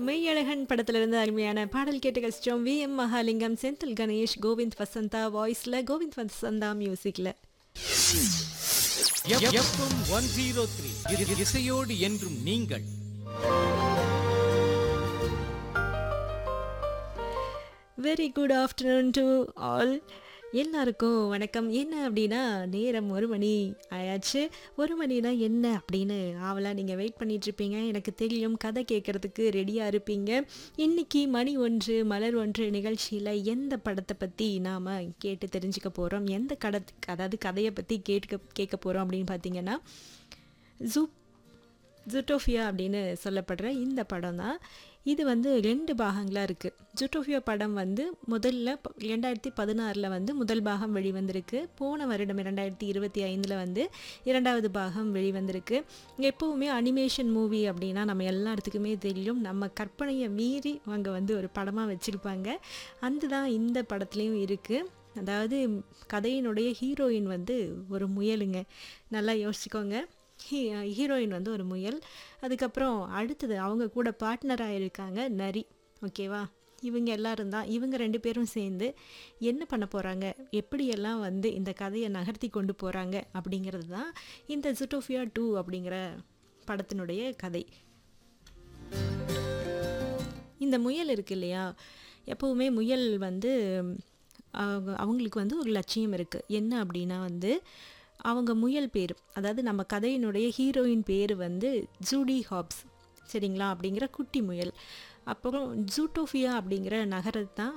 மெய்யழகன் படத்திலிருந்து அருமையான பாடல் கேட்டு கழிச்சிட்டோம் வி எம் மகாலிங்கம் செந்தில் கணேஷ் கோவிந்த் வசந்தா வாய்ஸ்ல கோவிந்த் வசந்தா மியூசிக்ல எஃப்எம் ஒன் ஜீரோ த்ரீ இசையோடு என்றும் நீங்கள் very good afternoon to all எல்லாருக்கும் வணக்கம் என்ன அப்படின்னா நேரம் ஒரு மணி ஆயாச்சு ஒரு மணினா என்ன அப்படின்னு ஆவலாக நீங்கள் வெயிட் பண்ணிட்டு இருப்பீங்க எனக்கு தெரியும் கதை கேட்குறதுக்கு ரெடியாக இருப்பீங்க இன்னைக்கு மணி ஒன்று மலர் ஒன்று நிகழ்ச்சியில் எந்த படத்தை பற்றி நாம் கேட்டு தெரிஞ்சுக்க போகிறோம் எந்த கட அதாவது கதையை பற்றி கேட்க கேட்க போகிறோம் அப்படின்னு பார்த்தீங்கன்னா ஜூ ஜூட்டோஃபியா அப்படின்னு சொல்லப்படுற இந்த படம் தான் இது வந்து ரெண்டு பாகங்களாக இருக்குது ஜூட்டோஃபியா படம் வந்து முதல்ல ப- ரெண்டாயிரத்தி பதினாறில் வந்து முதல் பாகம் வெளிவந்திருக்கு போன வருடம் ரெண்டாயிரத்தி இருபத்தி ஐந்தில் வந்து இரண்டாவது பாகம் வெளிவந்திருக்கு எப்போவுமே அனிமேஷன் மூவி அப்படின்னா நம்ம எல்லா இடத்துக்குமே தெரியும் நம்ம கற்பனையை மீறி அவங்க வந்து ஒரு படமாக வச்சுருப்பாங்க அந்த தான் இந்த படத்துலேயும் இருக்குது அதாவது கதையினுடைய ஹீரோயின் வந்து ஒரு முயலுங்க நல்லா யோசிச்சுக்கோங்க ஹீ- ஹீரோயின் வந்து ஒரு முயல் அதுக்கப்புறம் அடுத்தது அவங்க கூட பார்ட்னராக இருக்காங்க நரி ஓகேவா இவங்க எல்லாரும் தான் இவங்க ரெண்டு பேரும் சேர்ந்து என்ன பண்ண போகிறாங்க எப்படியெல்லாம் வந்து இந்த கதையை நகர்த்தி கொண்டு போகிறாங்க அப்படிங்கிறது தான் இந்த ஜுட்டோஃபியா டூ அப்படிங்கிற படத்தினுடைய கதை இந்த முயல் இருக்கு இல்லையா எப்போவுமே முயல் வந்து அவங்க அவங்களுக்கு வந்து ஒரு லட்சியம் இருக்குது என்ன அப்படின்னா வந்து அவங்க முயல் பேர் அதாவது நம்ம கதையினுடைய ஹீரோயின் பேர் வந்து ஜூடி ஹாப்ஸ் சரிங்களா அப்படிங்கிற குட்டி முயல் அப்புறம் ஜூட்டோஃபியா அப்படிங்கிற நகரத்தை தான்